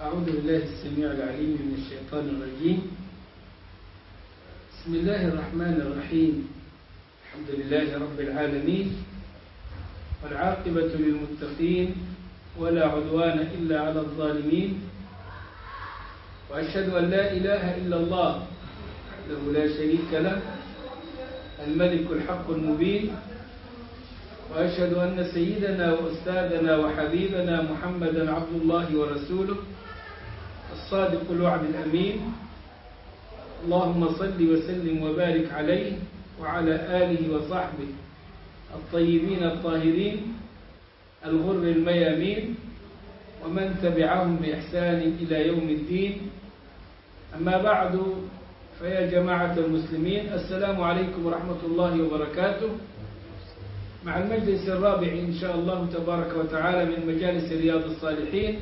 أعوذ بالله السميع العليم من الشيطان الرجيم بسم الله الرحمن الرحيم الحمد لله رب العالمين والعاقبة للمتقين ولا عدوان إلا على الظالمين وأشهد أن لا إله إلا الله له لا شريك له الملك الحق المبين وأشهد أن سيدنا وأستاذنا وحبيبنا محمدا عبد الله ورسوله الصادق الوعد الأمين اللهم صل وسلم وبارك عليه وعلى آله وصحبه الطيبين الطاهرين الغر الميامين ومن تبعهم بإحسان إلى يوم الدين أما بعد فيا جماعة المسلمين السلام عليكم ورحمة الله وبركاته مع المجلس الرابع إن شاء الله تبارك وتعالى من مجالس رياض الصالحين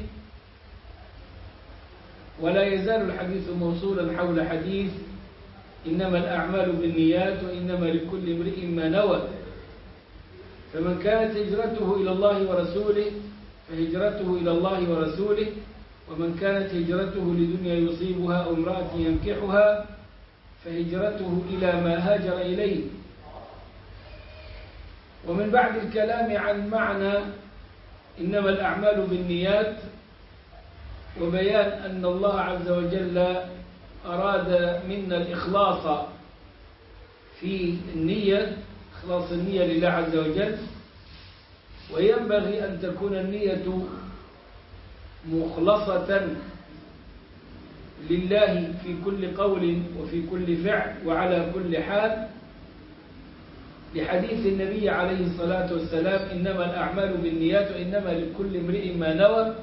ولا يزال الحديث موصولا حول حديث إنما الأعمال بالنيات وإنما لكل امرئ ما نوى فمن كانت هجرته إلى الله ورسوله فهجرته إلى الله ورسوله ومن كانت هجرته لدنيا يصيبها أو امرأة ينكحها فهجرته إلى ما هاجر إليه ومن بعد الكلام عن معنى إنما الأعمال بالنيات وبيان أن الله عز وجل أراد منا الإخلاص في النية إخلاص النية لله عز وجل وينبغي أن تكون النية مخلصة لله في كل قول وفي كل فعل وعلى كل حال لحديث النبي عليه الصلاة والسلام إنما الأعمال بالنيات وإنما لكل امرئ ما نوى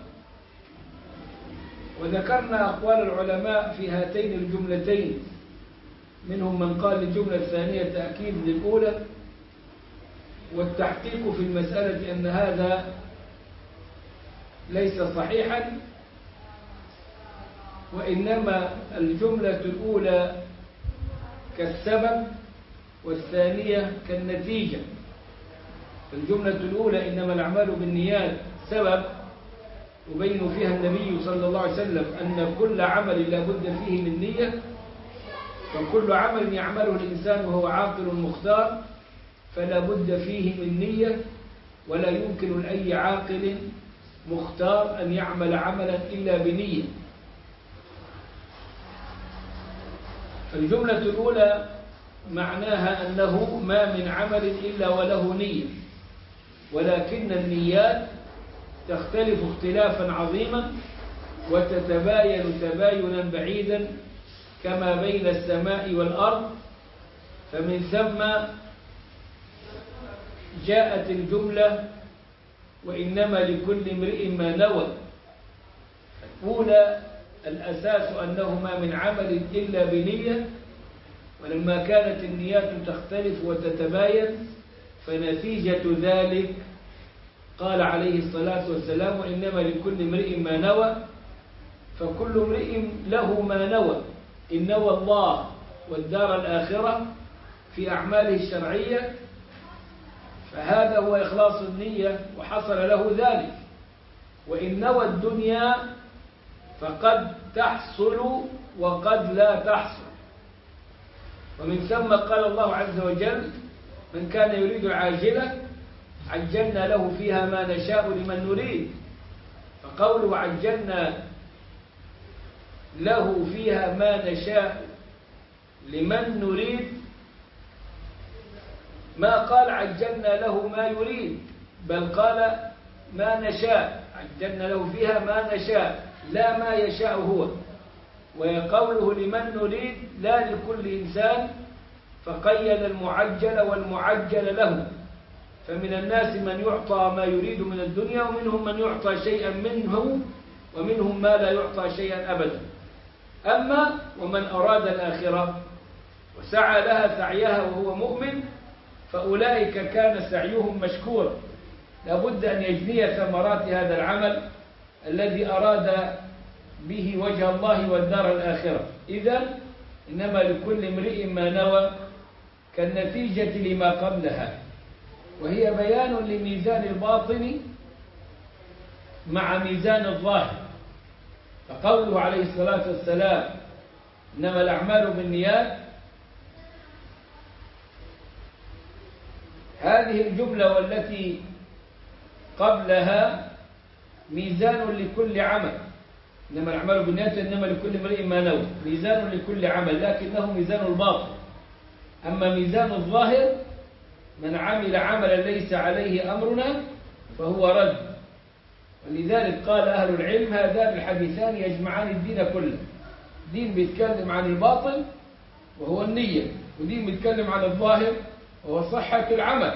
وذكرنا أقوال العلماء في هاتين الجملتين منهم من قال الجملة الثانية تأكيد للأولى والتحقيق في المسألة أن هذا ليس صحيحا وإنما الجملة الأولى كالسبب والثانية كالنتيجة الجملة الأولى إنما الأعمال بالنيات سبب يبين فيها النبي صلى الله عليه وسلم أن كل عمل لا بد فيه من نية وكل عمل يعمله الإنسان وهو عاقل مختار فلا بد فيه من نية ولا يمكن لأي عاقل مختار أن يعمل عملا إلا بنية فالجملة الأولى معناها أنه ما من عمل إلا وله نية ولكن النيات تختلف اختلافا عظيما وتتباين تباينا بعيدا كما بين السماء والأرض فمن ثم جاءت الجملة وإنما لكل امرئ ما نوى الأولى الأساس أنه ما من عمل إلا بنية ولما كانت النيات تختلف وتتباين فنتيجة ذلك قال عليه الصلاة والسلام وإنما لكل امرئ ما نوى فكل امرئ له ما نوى إن نوى الله والدار الآخرة في أعماله الشرعية فهذا هو إخلاص النية وحصل له ذلك وإن نوى الدنيا فقد تحصل وقد لا تحصل ومن ثم قال الله عز وجل من كان يريد العاجلة عجلنا له فيها ما نشاء لمن نريد فقوله عجلنا له فيها ما نشاء لمن نريد ما قال عجلنا له ما يريد بل قال ما نشاء عجلنا له فيها ما نشاء لا ما يشاء هو وقوله لمن نريد لا لكل إنسان فقيد المعجل والمعجل له فمن الناس من يعطى ما يريد من الدنيا ومنهم من يعطى شيئا منه ومنهم ما لا يعطى شيئا أبدا أما ومن أراد الآخرة وسعى لها سعيها وهو مؤمن فأولئك كان سعيهم مشكورا لابد أن يجني ثمرات هذا العمل الذي أراد به وجه الله والدار الآخرة إذا إنما لكل امرئ ما نوى كالنتيجة لما قبلها وهي بيان لميزان الباطن مع ميزان الظاهر فقوله عليه الصلاة والسلام إنما الأعمال بالنيات هذه الجملة والتي قبلها ميزان لكل عمل إنما الأعمال بالنيات إنما لكل امرئ ما نوى ميزان لكل عمل لكنه ميزان الباطن أما ميزان الظاهر من عمل عملا ليس عليه أمرنا فهو رد ولذلك قال أهل العلم هذان الحديثان يجمعان الدين كله دين بيتكلم عن الباطن وهو النية ودين بيتكلم عن الظاهر وهو صحة العمل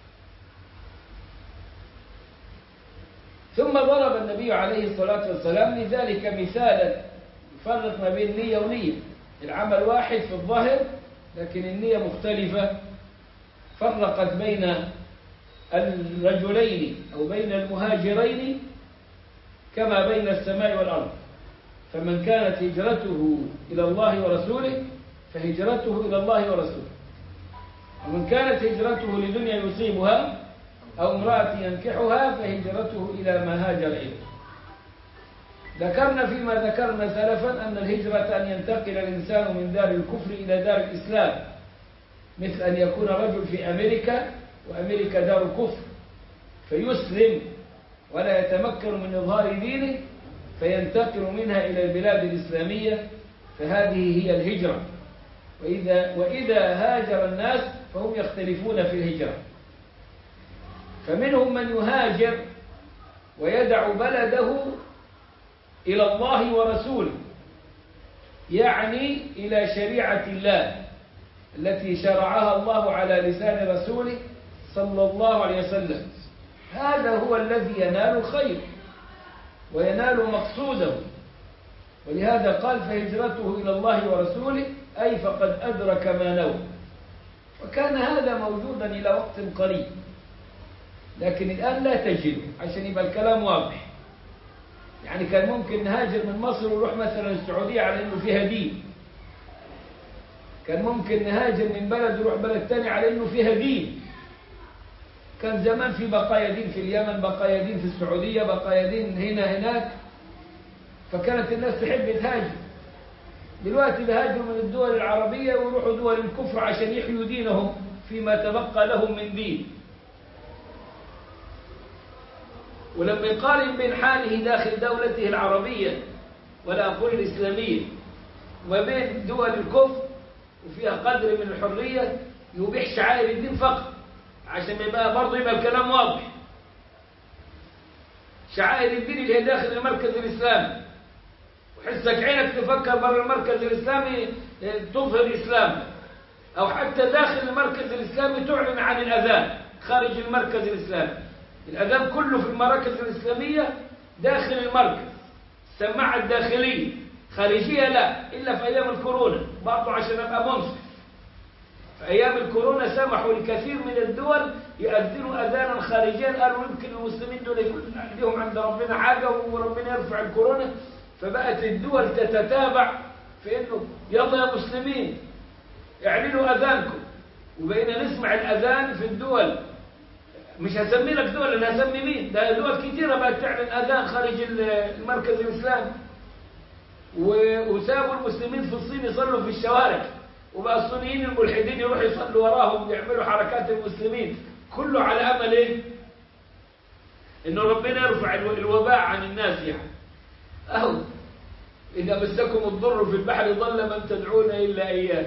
ثم ضرب النبي عليه الصلاة والسلام لذلك مثالا يفرق ما بين نية ونية العمل واحد في الظاهر لكن النية مختلفة فرقت بين الرجلين أو بين المهاجرين كما بين السماء والأرض فمن كانت هجرته إلى الله ورسوله فهجرته إلى الله ورسوله ومن كانت هجرته لدنيا يصيبها أو امرأة ينكحها فهجرته إلى ما هاجر إليه ذكرنا فيما ذكرنا سلفا أن الهجرة أن ينتقل الإنسان من دار الكفر إلى دار الإسلام مثل أن يكون رجل في أمريكا وأمريكا دار كفر فيسلم ولا يتمكن من إظهار دينه فينتقل منها إلى البلاد الإسلامية فهذه هي الهجرة وإذا, وإذا هاجر الناس فهم يختلفون في الهجرة فمنهم من يهاجر ويدع بلده إلى الله ورسوله يعني إلى شريعة الله التي شرعها الله على لسان رسوله صلى الله عليه وسلم هذا هو الذي ينال الخير وينال مقصوده ولهذا قال فهجرته إلى الله ورسوله أي فقد أدرك ما نوى وكان هذا موجودا إلى وقت قريب لكن الآن لا تجد عشان يبقى الكلام واضح يعني كان ممكن نهاجر من مصر ونروح مثلا السعودية على أنه فيها دين كان ممكن نهاجر من بلد ونروح بلد تاني على أنه فيها دين كان زمان في بقايا دين في اليمن بقايا دين في السعودية بقايا دين هنا هناك فكانت الناس تحب تهاجر دلوقتي بيهاجروا من الدول العربية ويروحوا دول الكفر عشان يحيوا دينهم فيما تبقى لهم من دين ولما يقارن بين حاله داخل دولته العربية ولا أقول الإسلامية وبين دول الكفر وفيها قدر من الحرية يبيح شعائر الدين فقط عشان يبقى برضه يبقى الكلام واضح شعائر الدين اللي هي داخل المركز الإسلامي وحسك عينك تفكر بره المركز الإسلامي تظهر إسلام أو حتى داخل المركز الإسلامي تعلن عن الأذان خارج المركز الإسلامي الأذان كله في المراكز الإسلامية داخل المركز السماعة الداخلية خارجية لا إلا في أيام الكورونا برضه عشان أبقى منصف في أيام الكورونا سمحوا لكثير من الدول يؤذنوا أذانا خارجيا قالوا يمكن المسلمين دول يكون لهم عند ربنا حاجة وربنا يرفع الكورونا فبقت الدول تتتابع في انه يلا يا مسلمين اعلنوا اذانكم وبقينا نسمع الاذان في الدول مش هسمي لك دول انا هسمي مين ده دول كثيره بقت تعلن اذان خارج المركز الاسلامي وسابوا المسلمين في الصين يصلوا في الشوارع وبقى الصينيين الملحدين يروحوا يصلوا وراهم يعملوا حركات المسلمين كله على امل ايه انه ربنا يرفع الوباء عن الناس يعني أهو إذا مسكم الضر في البحر ضل من تدعون إلا إياه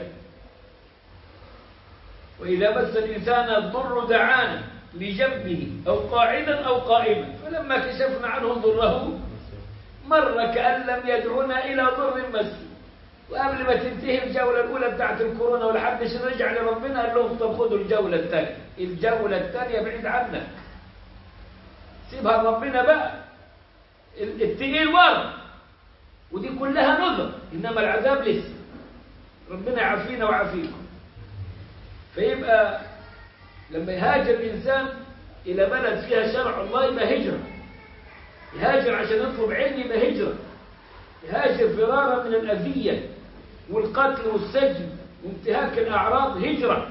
وإذا مس الإنسان الضر دعانا لجنبه أو قاعدا أو قائما فلما كشفنا عنه ضره مر كأن لم يدعونا إلى ضر مس وقبل ما تنتهي الجولة الأولى بتاعت الكورونا ولا حدش رجع لربنا قال لهم طب خدوا الجولة الثانية الجولة الثانية بعيد عنك سيبها لربنا بقى التقيل ورد ودي كلها نذر إنما العذاب لسه ربنا يعافينا ويعافيكم فيبقى لما يهاجر الإنسان إلى بلد فيها شرع الله يبقى هجرة يهاجر عشان يطلب علم يبقى هجرة يهاجر فرارا من الأذية والقتل والسجن وانتهاك الأعراض هجرة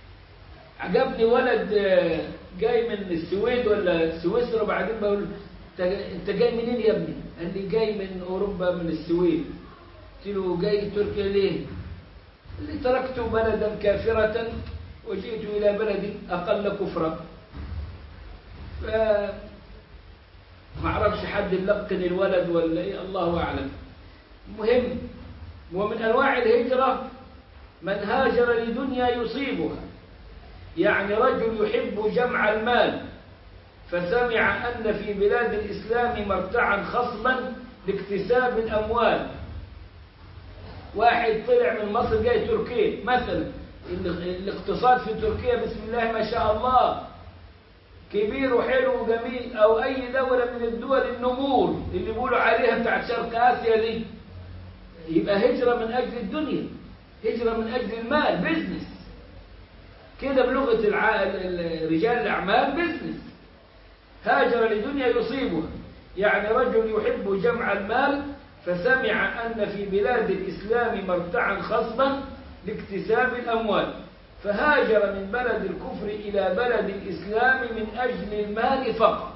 عجبني ولد جاي من السويد ولا سويسرا وبعدين بقول انت انت جاي منين يا ابني قال لي جاي من اوروبا من السويد قلت له جاي تركيا ليه قال لي تركت بلدا كافرة وجئت إلى بلد أقل كفرا ف ما اعرفش حد يلقن الولد ولا ايه الله اعلم مهم ومن انواع الهجره من هاجر لدنيا يصيبها يعني رجل يحب جمع المال فسمع ان في بلاد الاسلام مرتعا خصبا لاكتساب الاموال واحد طلع من مصر جاي تركيا مثلا الاقتصاد في تركيا بسم الله ما شاء الله كبير وحلو وجميل او اي دولة من الدول النمور اللي بيقولوا عليها بتاعت شرق اسيا دي يبقى هجرة من اجل الدنيا هجرة من اجل المال بيزنس كده بلغة الع... رجال الاعمال بيزنس هاجر لدنيا يصيبها يعني رجل يحب جمع المال فسمع ان في بلاد الاسلام مرتعا خصبا لاكتساب الاموال فهاجر من بلد الكفر إلى بلد الإسلام من أجل المال فقط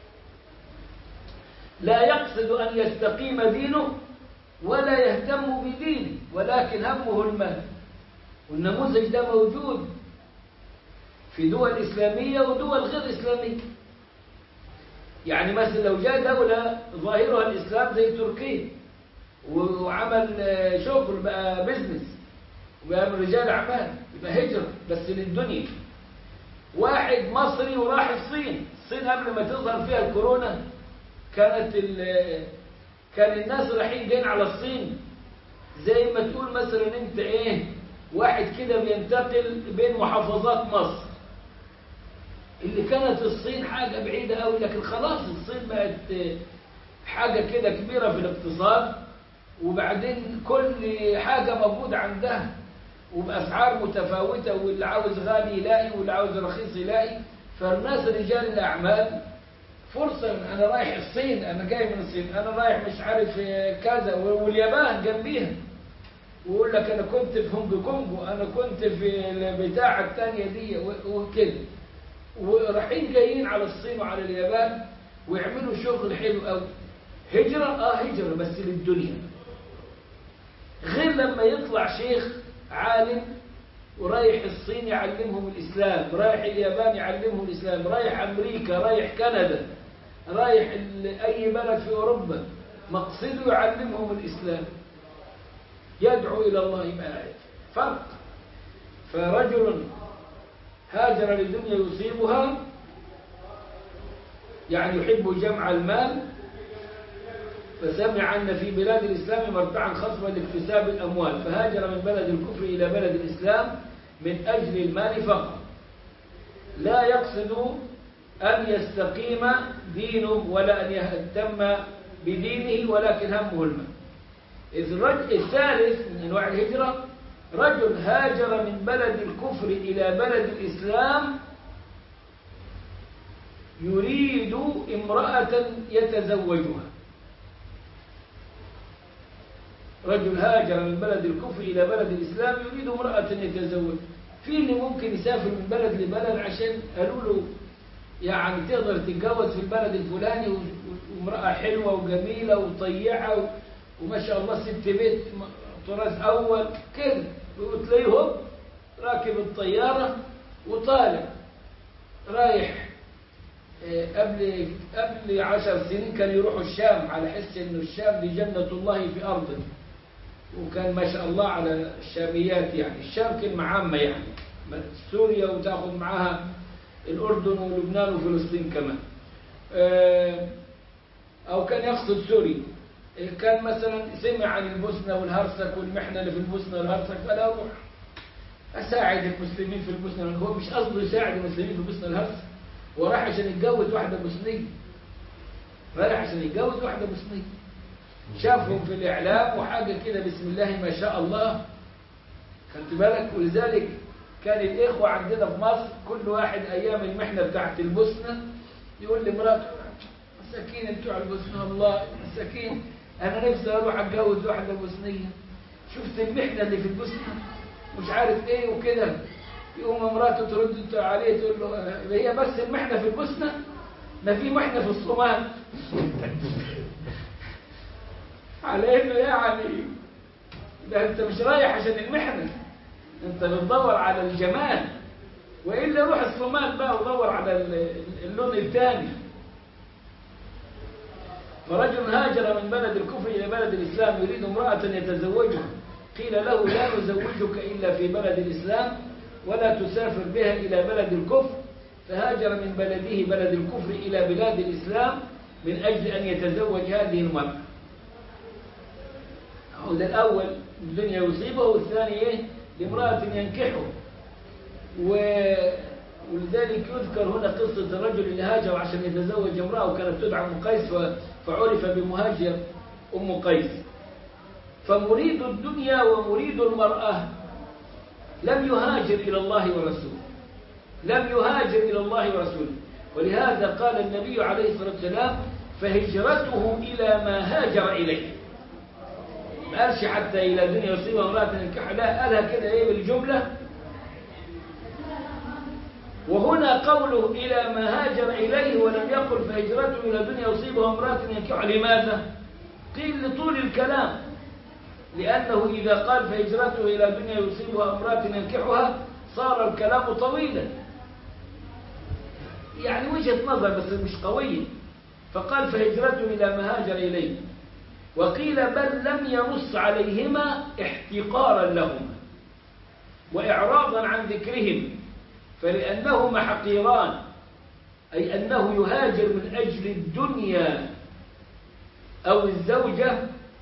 لا يقصد أن يستقيم دينه ولا يهتم بدينه ولكن همه المال والنموذج ده موجود في دول إسلامية ودول غير إسلامية يعني مثلا لو جاء دولة ظاهرها الإسلام زي تركيا وعمل شغل بقى بزنس وبقى من رجال أعمال يبقى هجرة بس للدنيا واحد مصري وراح الصين الصين قبل ما تظهر فيها الكورونا كانت كان الناس رايحين جايين على الصين زي ما تقول مثلا انت ايه واحد كده بينتقل بين محافظات مصر اللي كانت الصين حاجة بعيدة قوي لكن خلاص الصين بقت حاجة كده كبيرة في الاقتصاد وبعدين كل حاجة موجودة عندها وبأسعار متفاوتة واللي عاوز غالي يلاقي واللي عاوز رخيص يلاقي فالناس رجال الأعمال فرصة أنا رايح الصين أنا جاي من الصين أنا رايح مش عارف كذا واليابان جنبيها ويقول لك أنا كنت في هونج كونج وأنا كنت في البتاعة الثانية دي وكده ورايحين جايين على الصين وعلى اليابان ويعملوا شغل حلو قوي هجرة اه هجرة بس للدنيا غير لما يطلع شيخ عالم ورايح الصين يعلمهم الإسلام رايح اليابان يعلمهم الإسلام رايح أمريكا رايح كندا رايح أي بلد في أوروبا مقصده يعلمهم الإسلام يدعو إلى الله ما فرق فرجل هاجر للدنيا يصيبها يعني يحب جمع المال فسمع أن في بلاد الإسلام مرتعا خصبا لاكتساب الأموال فهاجر من بلد الكفر إلى بلد الإسلام من أجل المال فقط لا يقصد أن يستقيم دينه ولا أن يهتم بدينه ولكن همه المال إذ الرجل الثالث من أنواع الهجرة رجل هاجر من بلد الكفر إلى بلد الإسلام يريد امرأة يتزوجها رجل هاجر من بلد الكفر إلى بلد الإسلام يريد امرأة يتزوج في اللي ممكن يسافر من بلد لبلد عشان قالوا له يعني تقدر تتجوز في البلد الفلاني وامرأة حلوة وجميلة وطيعة وما شاء الله ست بيت طراز أول كده وتلاقيهم راكب الطيارة وطالع رايح قبل قبل عشر سنين كانوا يروحوا الشام على حس انه الشام دي جنة الله في أرضه وكان ما شاء الله على الشاميات يعني الشام كلمة عامة يعني سوريا وتاخذ معاها الأردن ولبنان وفلسطين كمان أو كان يقصد سوريا كان مثلا سمع عن البوسنة والهرسك والمحنة اللي في البوسنة والهرسك فلا أروح أساعد المسلمين في البوسنة هو مش قصده يساعد المسلمين في البوسنة والهرسك هو راح عشان يتجوز واحدة بوسنية رايح عشان يتجوز واحدة بوسنية شافهم في الإعلام وحاجة كده بسم الله ما شاء الله خدت بالك ولذلك كان الإخوة عندنا في مصر كل واحد أيام المحنة بتاعت البوسنة يقول لمراته مساكين انتوا على البوسنة الله مساكين أنا نفسي أروح أتجوز واحدة بوسنية شفت المحنة اللي في البوسنة مش عارف إيه وكده يقوم مراته ترد عليه تقول له هي بس المحنة في البوسنة ما في محنة في الصومال على انه يعني ده انت مش رايح عشان المحنة انت بتدور على الجمال والا روح الصومال بقى ودور على اللون الثاني فرجل هاجر من بلد الكفر الى بلد الاسلام يريد امراه يتزوجها قيل له لا نزوجك الا في بلد الاسلام ولا تسافر بها الى بلد الكفر فهاجر من بلده بلد الكفر الى بلاد الاسلام من اجل ان يتزوج هذه المراه ده الأول الدنيا يصيبه والثاني إيه لامرأة ينكحه و... ولذلك يذكر هنا قصة الرجل اللي هاجر عشان يتزوج امرأة وكانت تدعى أم قيس ف... فعرف بمهاجر أم قيس فمريد الدنيا ومريد المرأة لم يهاجر إلى الله ورسوله لم يهاجر إلى الله ورسوله ولهذا قال النبي عليه الصلاة والسلام فهجرته إلى ما هاجر إليه ما قالش حتى إلى الدنيا يصيبها امرأة ينكح لا قالها كده إيه بالجملة وهنا قوله إلى ما هاجر إليه ولم يقل فهجرته إلى الدنيا يصيبها امرأة ينكح لماذا؟ قيل لطول الكلام لأنه إذا قال فهجرته إلى الدنيا يصيبها امرأة ينكحها صار الكلام طويلا يعني وجهة نظر بس مش قوية فقال فهجرته إلى ما هاجر إليه وقيل بل لم ينص عليهما احتقارا لهما وإعراضا عن ذكرهم فلأنهما حقيران أي أنه يهاجر من أجل الدنيا أو الزوجة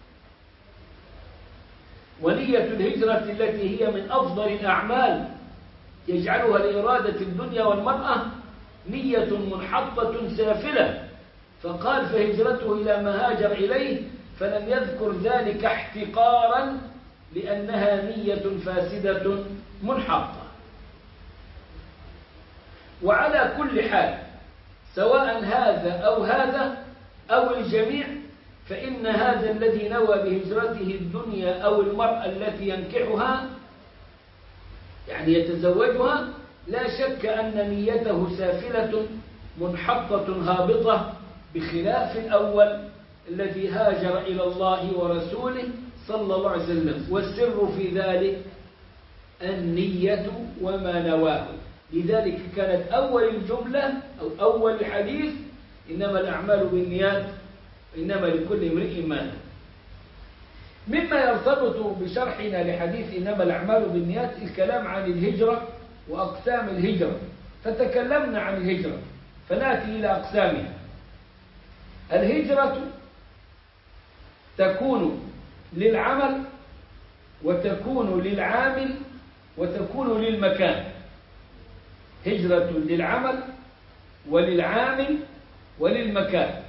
ونية الهجرة التي هي من أفضل الأعمال يجعلها لإرادة الدنيا والمرأة نية منحطة سافلة فقال فهجرته إلى ما هاجر إليه فلم يذكر ذلك احتقارا لأنها نية فاسدة منحطة وعلى كل حال سواء هذا أو هذا أو الجميع فإن هذا الذي نوى بهجرته الدنيا أو المرأة التي ينكحها يعني يتزوجها لا شك أن نيته سافلة منحطة هابطة بخلاف الأول الذي هاجر إلى الله ورسوله صلى الله عليه وسلم والسر في ذلك النية وما نواه لذلك كانت أول الجملة أو أول الحديث إنما الأعمال بالنيات إنما لكل امرئ ما نوى مما يرتبط بشرحنا لحديث إنما الأعمال بالنيات الكلام عن الهجرة وأقسام الهجرة فتكلمنا عن الهجرة فنأتي إلى أقسامها الهجرة تكون للعمل وتكون للعامل وتكون للمكان هجرة للعمل وللعامل وللمكان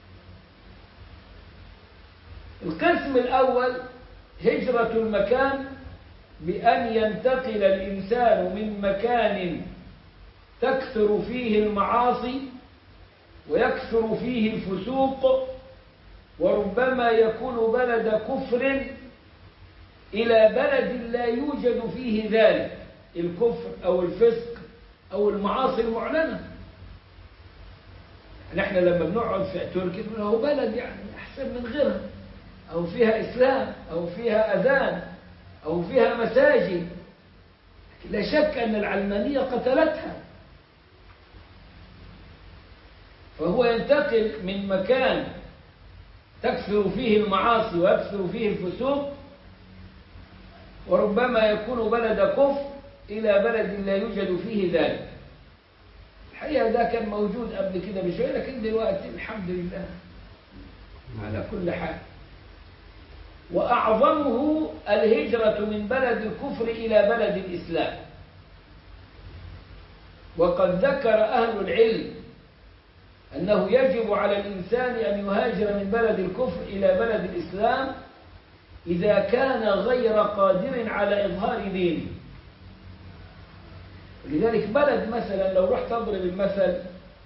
القسم الأول هجرة المكان بأن ينتقل الإنسان من مكان تكثر فيه المعاصي ويكثر فيه الفسوق وربما يكون بلد كفر إلى بلد لا يوجد فيه ذلك الكفر أو الفسق أو المعاصي المعلنة نحن لما بنقعد في تركيا بنقول هو بلد يعني أحسن من غيرها أو فيها إسلام أو فيها أذان أو فيها مساجد لا شك أن العلمانية قتلتها فهو ينتقل من مكان تكثر فيه المعاصي ويكثر فيه الفسوق وربما يكون بلد كفر إلى بلد لا يوجد فيه ذلك الحقيقة ده كان موجود قبل كده بشوية لكن دلوقتي الحمد لله على كل حال وأعظمه الهجرة من بلد الكفر إلى بلد الإسلام وقد ذكر أهل العلم أنه يجب على الإنسان أن يهاجر من بلد الكفر إلى بلد الإسلام إذا كان غير قادر على إظهار دينه لذلك بلد مثلا لو رحت أضرب المثل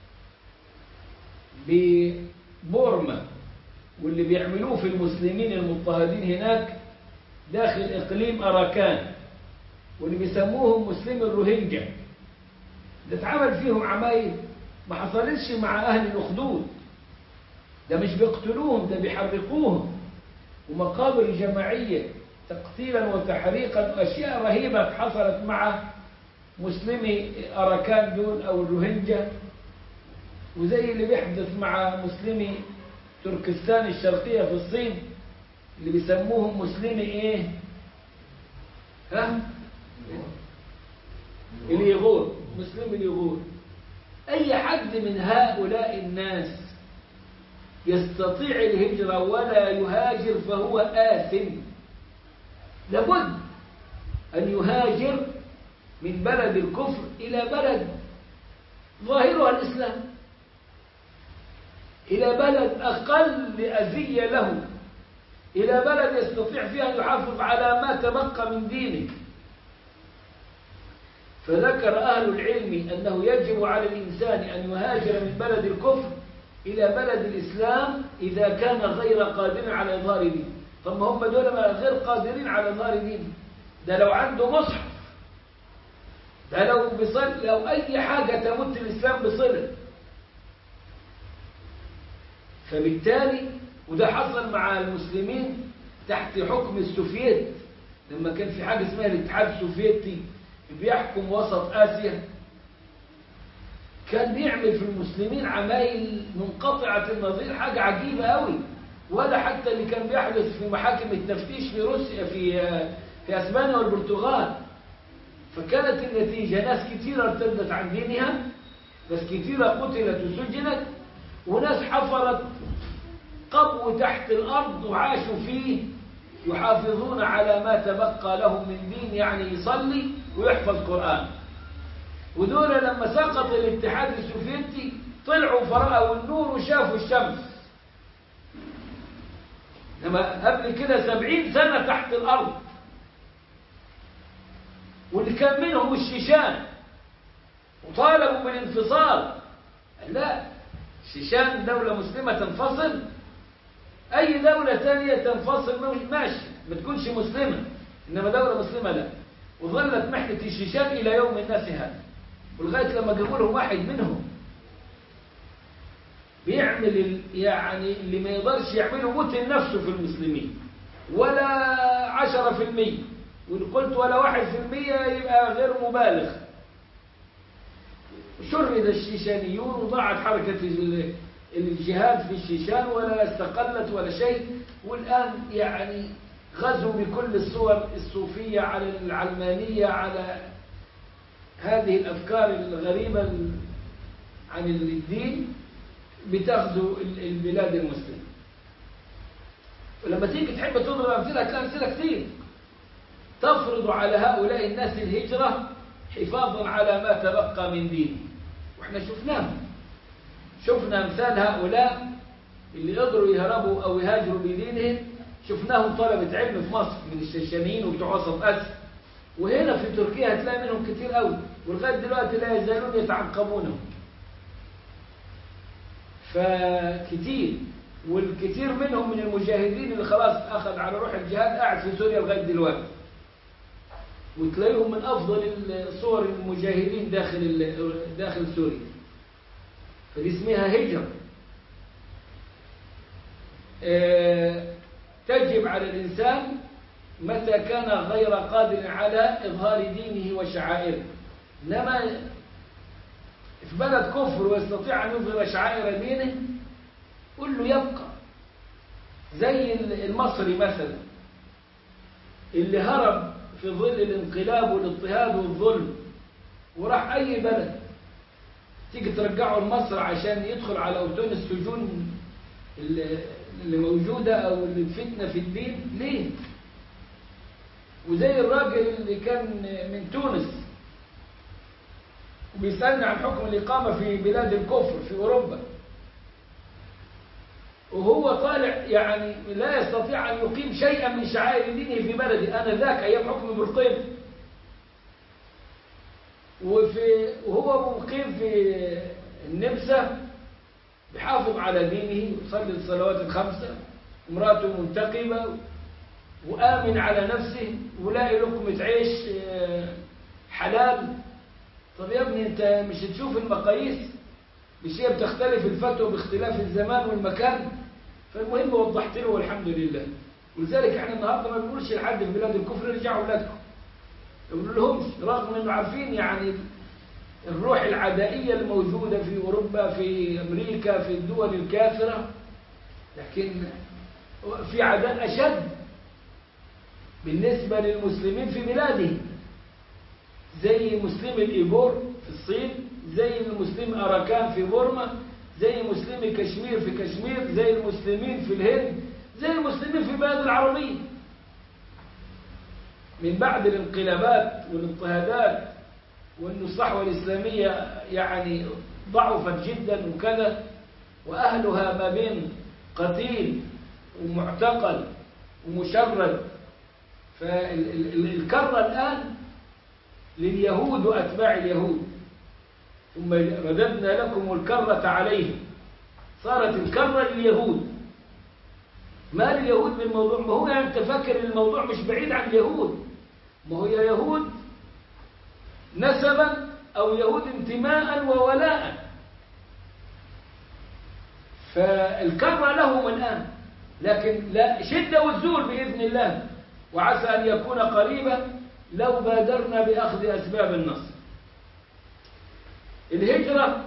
ببورما واللي بيعملوه في المسلمين المضطهدين هناك داخل إقليم أراكان واللي بيسموهم مسلم الروهينجا ده اتعمل فيهم عمايل ما حصلتش مع أهل الأخدود ده مش بيقتلوهم ده بيحرقوهم ومقابر جماعية تقتيلا وتحريقا وأشياء رهيبة حصلت مع مسلمي أراكان دول أو الروهينجا وزي اللي بيحدث مع مسلمي تركستان الشرقية في الصين اللي بيسموهم مسلمي ايه ها اليغور مسلمي اليغور اي حد من هؤلاء الناس يستطيع الهجرة ولا يهاجر فهو آثم لابد أن يهاجر من بلد الكفر إلى بلد ظاهرها الإسلام إلى بلد أقل أذية له إلى بلد يستطيع فيها أن يحافظ على ما تبقى من دينه فذكر أهل العلم أنه يجب على الإنسان أن يهاجر من بلد الكفر إلى بلد الإسلام إذا كان غير قادر على إظهار دينه طب هم دول غير قادرين على إظهار دينه ده لو عنده مصحف ده لو بصل لو أي حاجة تمت الإسلام بصلة فبالتالي وده حصل مع المسلمين تحت حكم السوفييت لما كان في حاجة اسمها الاتحاد السوفيتي بيحكم وسط آسيا كان بيعمل في المسلمين عمايل منقطعة النظير حاجة عجيبة قوي ولا حتى اللي كان بيحدث في محاكم التفتيش في روسيا في في اسبانيا والبرتغال فكانت النتيجة ناس كثيرة ارتدت عن دينها ناس كثيرة قتلت وسجنت وناس حفرت قبو تحت الأرض وعاشوا فيه يحافظون على ما تبقى لهم من دين يعني يصلي ويحفظ قرآن ودول لما سقط الاتحاد السوفيتي طلعوا فرأوا النور وشافوا الشمس لما قبل كده سبعين سنة تحت الأرض واللي كان منهم الشيشان وطالبوا بالانفصال لا الشيشان دولة مسلمة تنفصل أي دولة ثانية تنفصل ماشي ما تكونش مسلمة إنما دولة مسلمة لا وظلت محنة الشيشان إلى يوم الناس هذا ولغاية لما جابوا لهم واحد منهم بيعمل يعني اللي ما يقدرش يعمله موت نفسه في المسلمين ولا عشرة في المية وإن قلت ولا واحد في المية يبقى غير مبالغ شرد الشيشانيون وضاعت حركة الجهاد في الشيشان ولا استقلت ولا شيء والآن يعني غزوا بكل الصور الصوفية على العلمانية على هذه الأفكار الغريبة عن الدين بتغزو البلاد المسلمة ولما تيجي تحب تضرب أمثلة هتلاقي أمثلة كثير تفرض على هؤلاء الناس الهجرة حفاظا على ما تبقى من دين واحنا شفناهم شفنا امثال هؤلاء اللي قدروا يهربوا او يهاجروا بدينهم شفناهم طلبة علم في مصر من الشيشانيين وبتوع وسط اسيا وهنا في تركيا هتلاقي منهم كتير قوي ولغايه دلوقتي لا يزالون يتعقبونهم فكتير والكثير منهم من المجاهدين اللي خلاص اخذ على روح الجهاد قاعد في سوريا لغايه دلوقتي وتلاقيهم من افضل صور المجاهدين داخل داخل سوريا فدي اسمها هجرة تجب على الإنسان متى كان غير قادر على إظهار دينه وشعائره إنما في بلد كفر ويستطيع أن يظهر شعائر دينه قل له يبقى زي المصري مثلا اللي هرب في ظل الانقلاب والاضطهاد والظلم وراح أي بلد تيجي ترجعه لمصر عشان يدخل على أوتون السجون اللي موجودة أو الفتنة في الدين ليه؟ وزي الراجل اللي كان من تونس وبيسألني عن حكم الإقامة في بلاد الكفر في أوروبا وهو طالع يعني لا يستطيع أن يقيم شيئا من شعائر دينه في بلده أنا ذاك أيام حكم برقيم وفي وهو مقيم في النمسا بيحافظ على دينه ويصلي الصلوات الخمسة امراته منتقبة وآمن على نفسه ولاقي لقمة عيش حلال طب يا ابني انت مش تشوف المقاييس مش هي بتختلف الفتوى باختلاف الزمان والمكان فالمهم وضحت له والحمد لله ولذلك احنا النهارده ما بنقولش لحد في بلاد الكفر ارجعوا بلادكم ما بنقولهمش رغم انه عارفين يعني الروح العدائيه الموجوده في اوروبا في امريكا في الدول الكافره لكن في عداء اشد بالنسبه للمسلمين في بلاده زي مسلم الايغور في الصين زي المسلم اراكان في بورما زي مسلمي كشمير في كشمير زي المسلمين في الهند زي المسلمين في البلاد العربية من بعد الانقلابات والاضطهادات وأن الصحوة الإسلامية يعني ضعفت جدا وكذا وأهلها ما بين قتيل ومعتقل ومشرد فالكرة الآن لليهود وأتباع اليهود ثم رددنا لكم الكرة عليهم صارت الكرة لليهود ما لليهود بالموضوع ما هو يعني تفكر الموضوع مش بعيد عن اليهود ما هو يا يهود نسبا أو يهود انتماء وولاء فالكرة لهم الآن لكن لا شدة والزول بإذن الله وعسى أن يكون قريبا لو بادرنا بأخذ أسباب النصر الهجرة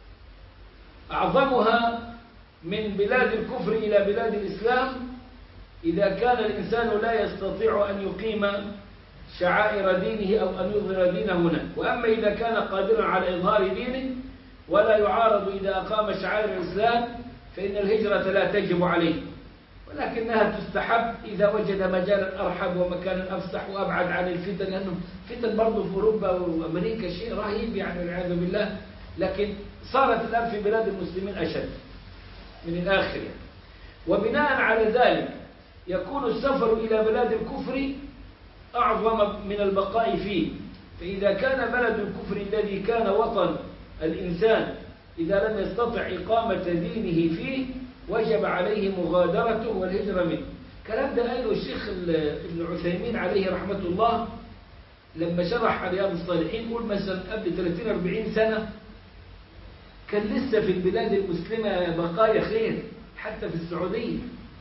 أعظمها من بلاد الكفر إلى بلاد الإسلام إذا كان الإنسان لا يستطيع أن يقيم شعائر دينه أو أن يظهر دينه هناك وأما إذا كان قادرا على إظهار دينه ولا يعارض إذا أقام شعائر الإسلام فإن الهجرة لا تجب عليه ولكنها تستحب إذا وجد مجالا أرحب ومكانا أفسح وأبعد عن الفتن لأنه فتن برضه في أوروبا وأمريكا شيء رهيب يعني والعياذ بالله لكن صارت الآن في بلاد المسلمين أشد من الآخر يعني. وبناء على ذلك يكون السفر إلى بلاد الكفر أعظم من البقاء فيه فإذا كان بلد الكفر الذي كان وطن الإنسان إذا لم يستطع إقامة دينه فيه وجب عليه مغادرته والهجرة منه كلام ده قاله الشيخ ابن عثيمين عليه رحمة الله لما شرح رياض الصالحين يقول مثلا قبل 30-40 سنة كان لسه في البلاد المسلمة بقايا خير حتى في السعودية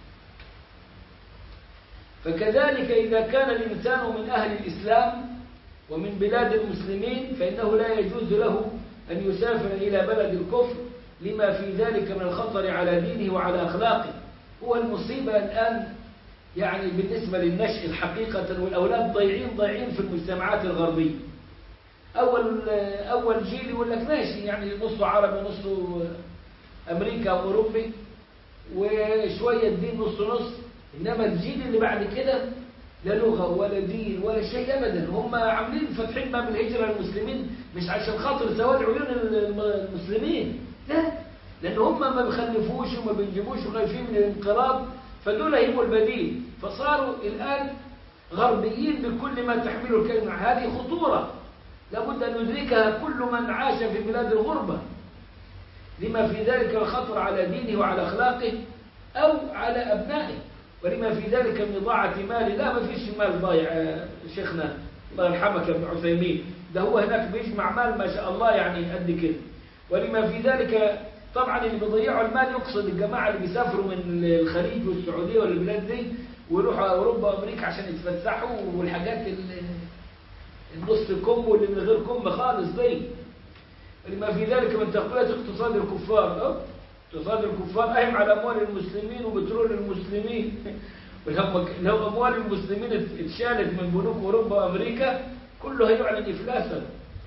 فكذلك إذا كان الإنسان من أهل الإسلام ومن بلاد المسلمين فإنه لا يجوز له أن يسافر إلى بلد الكفر لما في ذلك من الخطر على دينه وعلى أخلاقه هو المصيبة الآن يعني بالنسبة للنشء الحقيقة والأولاد ضيعين ضيعين في المجتمعات الغربية أول أول جيل يقول لك ماشي يعني نصه عربي ونصه أمريكا أو أوروبي وشوية دين نص نص إنما الجيل اللي بعد كده لا لغة ولا دين ولا شيء أبدا هم عاملين فاتحين باب الهجرة للمسلمين مش عشان خاطر سواد عيون المسلمين لا لأن هم ما بيخلفوش وما بينجبوش وخايفين من الانقراض فدول هم البديل فصاروا الآن غربيين بكل ما تحمله الكلمة هذه خطورة لابد أن يدركها كل من عاش في بلاد الغربة لما في ذلك الخطر على دينه وعلى أخلاقه أو على أبنائه ولما في ذلك من إضاعة مال لا ما فيش مال ضايع شيخنا الله يرحمك يا ابن عثيمين ده هو هناك بيجمع مال ما شاء الله يعني قد كده ولما في ذلك طبعا اللي بيضيعوا المال يقصد الجماعة اللي بيسافروا من الخليج والسعودية والبلاد دي ويروحوا أوروبا وأمريكا عشان يتفسحوا والحاجات النص كم واللي من غير كم خالص دي لما في ذلك من تقوية اقتصاد الكفار اقتصاد الكفار قايم على أموال المسلمين وبترول المسلمين لو أموال المسلمين اتشالت من بنوك أوروبا وأمريكا كله هيعلن إفلاسا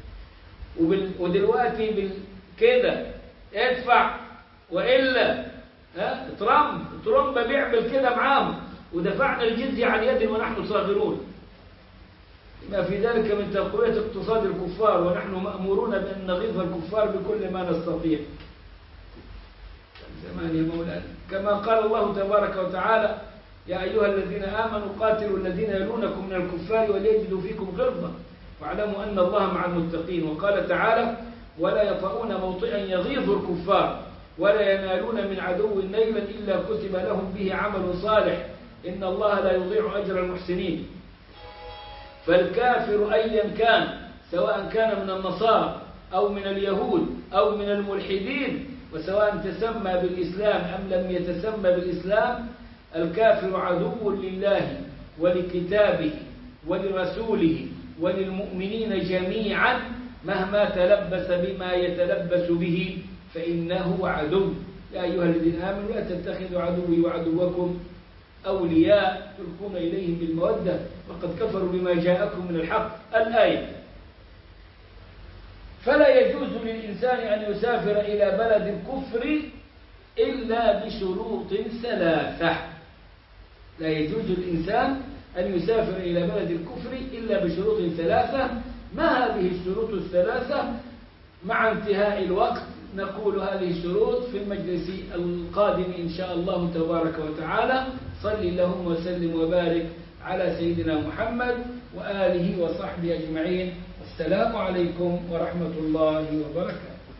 ودلوقتي كده ادفع وإلا ها ترامب ترامب بيعمل كده معاهم ودفعنا الجزية عن يد ونحن صاغرون ما في ذلك من تقوية اقتصاد الكفار ونحن مأمورون بأن نغيظ الكفار بكل ما نستطيع زمان يا مولانا كما قال الله تبارك وتعالى يا أيها الذين آمنوا قاتلوا الذين يلونكم من الكفار وليجدوا فيكم غلظة واعلموا أن الله مع المتقين وقال تعالى ولا يطؤون موطئا يغيظ الكفار ولا ينالون من عدو نيلا إلا كتب لهم به عمل صالح إن الله لا يضيع أجر المحسنين فالكافر أيا كان سواء كان من النصارى أو من اليهود أو من الملحدين وسواء تسمى بالإسلام أم لم يتسمى بالإسلام الكافر عدو لله ولكتابه ولرسوله وللمؤمنين جميعا مهما تلبس بما يتلبس به فإنه عدو يا أيها الذين آمنوا لا تتخذوا عدوي وعدوكم أولياء تلقون إليهم بالمودة وقد كفروا بما جاءكم من الحق الآية فلا يجوز للإنسان أن يسافر إلى بلد الكفر إلا بشروط ثلاثة لا يجوز الإنسان أن يسافر إلى بلد الكفر إلا بشروط ثلاثة ما هذه الشروط الثلاثة مع انتهاء الوقت نقول هذه الشروط في المجلس القادم إن شاء الله تبارك وتعالى صل اللهم وسلم وبارك على سيدنا محمد وآله وصحبه أجمعين السلام عليكم ورحمة الله وبركاته